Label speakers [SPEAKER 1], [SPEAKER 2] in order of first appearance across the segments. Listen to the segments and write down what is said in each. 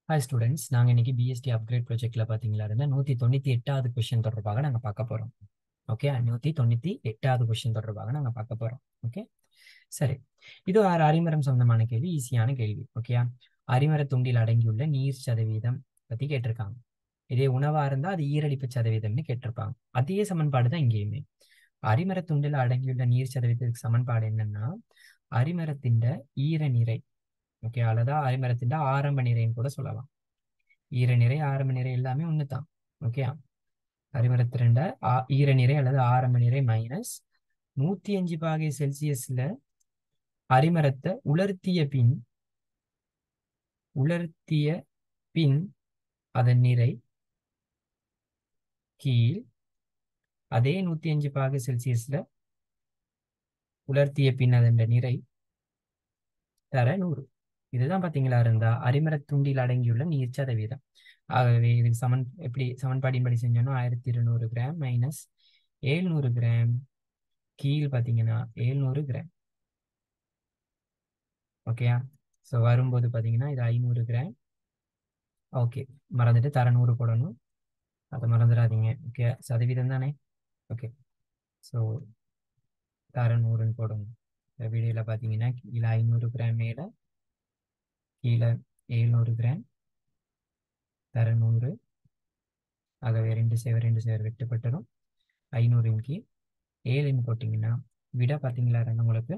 [SPEAKER 1] hi students நாங்கள் இன்னைக்கு BST upgrade ப்ராஜெக்ட்ல பார்த்தீங்களா இருந்தால் நூற்றி தொண்ணூற்றி எட்டாவது கொஸ்டின் தொடர்பாக நாங்கள் பார்க்க போகிறோம் ஓகே நூற்றி தொண்ணூற்றி எட்டாவது கொஸ்டின் தொடர்பாக நாங்கள் பார்க்க போகிறோம் ஓகே சரி இது ஒரு அரிமரம் சொந்தமான கேள்வி ஈஸியான கேள்வி ஓகே அரிமர துண்டில் அடங்கியுள்ள நீர் சதவீதம் பற்றி கேட்டிருக்காங்க இதே உணவாக இருந்தால் அது ஈரடிப்பு சதவீதம்னு கேட்டிருப்பாங்க அதே சமன்பாடு தான் இங்கேயுமே அரிமர துண்டில் அடங்கியுள்ள நீர் சதவீதத்துக்கு சமன்பாடு என்னன்னா அரிமரத்தின் ஈரநிறை ஓகே அல்லது அரிமரத்தின் ஆரம்ப நிறைன்னு கூட சொல்லலாம் ஈரநிறை ஆரம்ப நிறை எல்லாமே ஒன்று தான் ஓகே அரிமரத்திரண்ட ஈரநிறை அல்லது ஆரம்ப நிறை மைனஸ் நூத்தி அஞ்சு பாகை செல்சியஸ்ல அரிமரத்தை உலர்த்திய பின் உலர்த்திய பின் அதன் நிறை கீழ் அதே நூத்தி அஞ்சு பாகை செல்சியஸ்ல உலர்த்திய பின் அதன் நிறை தர நூறு இதுதான் பாத்தீங்களா இருந்தா அரிமரத்துண்டில் அடங்கியுள்ள நீர் சதவீதம் ஆகவே இதுக்கு சமன் எப்படி சமன்பாடின்படி செஞ்சோம்னா ஆயிரத்தி இருநூறு கிராம் மைனஸ் ஏழ்நூறு கிராம் கீழ் பார்த்தீங்கன்னா ஏழ்நூறு கிராம் ஓகேயா ஸோ வரும்போது பார்த்தீங்கன்னா இது ஐநூறு கிராம் ஓகே மறந்துட்டு தர நூறு போடணும் அதை மறந்துடாதீங்க ஓகே சதவீதம் தானே ஓகே ஸோ தர நூறுன்னு போடணும் இந்த வீடியோவில் பார்த்தீங்கன்னா கீழே ஐநூறு கிராம் மேலே கீழே ஏழ்நூறு கிராம் தர நூறு ஆகவே ரெண்டு சேவர் ரெண்டு சேவர் வெட்டுப்பட்டுரும் ஐநூறின் கீழ் ஏழுன்னு போட்டிங்கன்னா விட பார்த்தீங்களா ரெண்டு உங்களுக்கு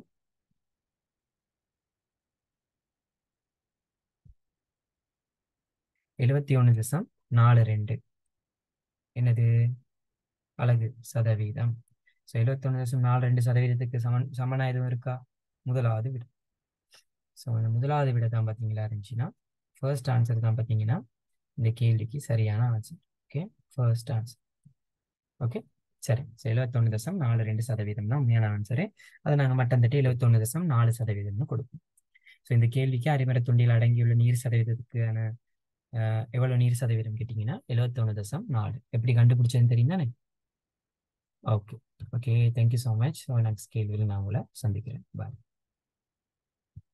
[SPEAKER 1] எழுபத்தி ஒன்று தசம் நாலு ரெண்டு என்னது அழகு சதவீதம் ஸோ எழுபத்தொன்று தசம் நாலு ரெண்டு சதவீதத்துக்கு சமன் சமனா எதுவும் இருக்கா முதலாவது விட ஸோ இந்த முதலாவது விட தான் பார்த்தீங்களா இருந்துச்சுன்னா ஃபர்ஸ்ட் ஆன்சர் தான் பார்த்தீங்கன்னா இந்த கேள்விக்கு சரியான answer okay first answer okay சரி ஸோ எழுபத்தொன்று தசம் நாலு ரெண்டு சதவீதம் தான் உண்மையான ஆன்சரு அதை நாங்கள் மட்டம் தட்டி எழுபத்தொன்று தசம் நாலு சதவீதம்னு கொடுப்போம் ஸோ இந்த கேள்விக்கு அரிமர துண்டில் அடங்கியுள்ள நீர் சதவீதத்துக்கான எவ்வளோ நீர் சதவீதம் கேட்டிங்கன்னா எழுபத்தொன்று தசம் நாலு எப்படி கண்டுபிடிச்சதுன்னு தெரியும் தானே okay okay thank you so much so next கேள்வியில் நான் உங்களை சந்திக்கிறேன் பாய்